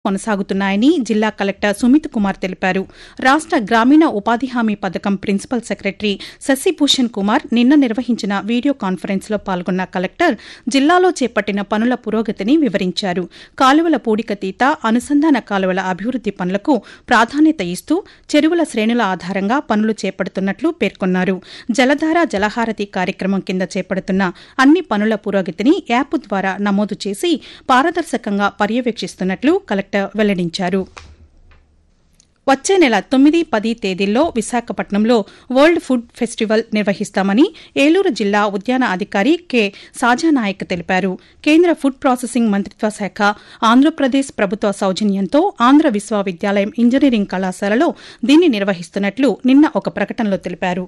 కొనసాగుతున్నాయని జిల్లా కలెక్టర్ సుమిత్ కుమార్ తెలిపారు రాష్ట గ్రామీణ ఉపాధి హామీ పథకం ప్రిన్సిపల్ సెక్రటరీ శశిభూషణ్ కుమార్ నిన్న నిర్వహించిన వీడియో కాన్ఫరెన్స్ లో పాల్గొన్న కలెక్టర్ జిల్లాలో చేపట్టిన పనుల పురోగతిని వివరించారు కాలువల పూడికతీత అనుసంధాన కాలువల అభివృద్ది పనులకు ప్రాధాన్యత ఇస్తూ చెరువుల శ్రేణుల ఆధారంగా పనులు చేపడుతున్నట్లు పేర్కొన్నారు జలధార జలహారతి కార్యక్రమం కింద చేపడుతున్న అన్ని పనుల పురోగతిని యాప్ ద్వారా నమోదు చేసి పారదర్శకంగా పర్యవేక్షిస్తున్నట్లు కలెక్టర్ వెల్లడించారు వచ్చే నెల తొమ్మిది పది తేదీల్లో విశాఖపట్నంలో వరల్డ్ ఫుడ్ ఫెస్టివల్ నిర్వహిస్తామని ఏలూరు జిల్లా ఉద్యాన అధికారి కె సాజానాయక్ తెలిపారు కేంద్ర ఫుడ్ ప్రాసెసింగ్ మంత్రిత్వ శాఖ ఆంధ్రప్రదేశ్ ప్రభుత్వ సౌజన్యంతో ఆంధ్ర విశ్వవిద్యాలయం ఇంజనీరింగ్ కళాశాలలో దీన్ని నిర్వహిస్తున్నట్లు నిన్న ఒక ప్రకటనలో తెలిపారు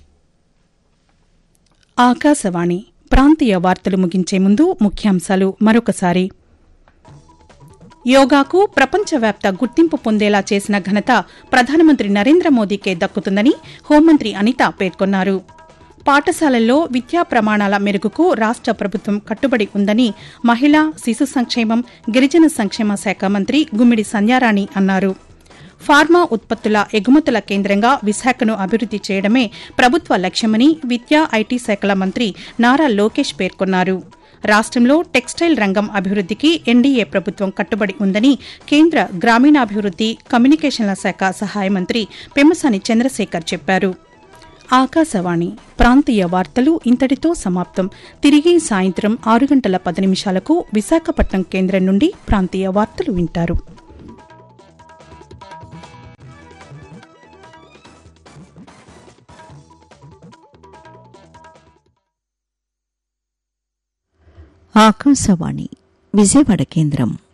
ఆకాశవాణి ప్రాంతీయ వార్తలు ముగించే ముందు ముఖ్యాంశాలు మరొకసారి యోగాకు ప్రపంచవ్యాప్త గుర్తింపు పొందేలా చేసిన ఘనత ప్రధానమంత్రి నరేంద్ర మోదీకే దక్కుతుందని హోంమంత్రి అనిత పేర్కొన్నారు పాఠశాలల్లో విద్యా ప్రమాణాల మెరుగుకు రాష్ట ప్రభుత్వం కట్టుబడి ఉందని మహిళా శిశు సంక్షేమం గిరిజన సంక్షేమ శాఖ మంత్రి గుమ్మిడి సంధ్యారాణి అన్నారు ఫార్మా ఉత్పత్తుల ఎగుమతుల కేంద్రంగా విశాఖను అభివృద్ది చేయడమే ప్రభుత్వ లక్ష్యమని విద్యా ఐటీ శాఖల మంత్రి నారా లోకేష్ పేర్కొన్నారు రాష్టంలో టెక్స్టైల్ రంగం అభివృద్దికి ఎన్డీఏ ప్రభుత్వం కట్టుబడి ఉందని కేంద్ర గ్రామీణాభివృద్ది కమ్యూనికేషన్ల శాఖ సహాయ మంత్రి పెమ్మసాని చంద్రశేఖర్ చెప్పారు ఆకాశవాణి ప్రాంతీయ వార్తలు ఇంతటితో సమాప్తం తిరిగి సాయంత్రం ఆరు గంటల పది నిమిషాలకు విశాఖపట్నం కేంద్రం నుండి ప్రాంతీయ వార్తలు వింటారు ఆకాశవాణి విజయవాడ కేంద్రం